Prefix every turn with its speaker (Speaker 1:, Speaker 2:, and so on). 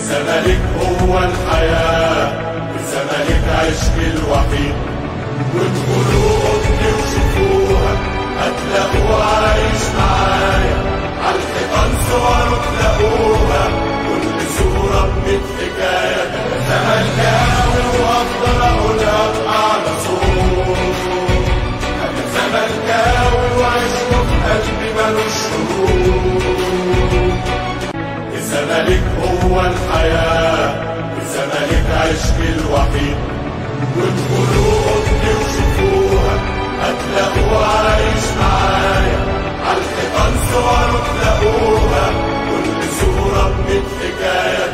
Speaker 1: الزمالك هو الحياة الزمالك عشق الوحيد وادخلوا اوضتي وشوفوها هتلاقوه عايش معايا عالحيطان صوره تلاقوها كل صورة بميت حكاية أنا زملكاوي وأفضل أقولها بأعلى صوت أنا زملكاوي وعشقه في قلبي ملوش شروط الزمالك هو الحياة الزمالك عشق الوحيد وادخلوا اوضتي وشوفوها هتلاقوه عايش معايا عالحيطان صوره تلاقوها كل صورة بميت حكاية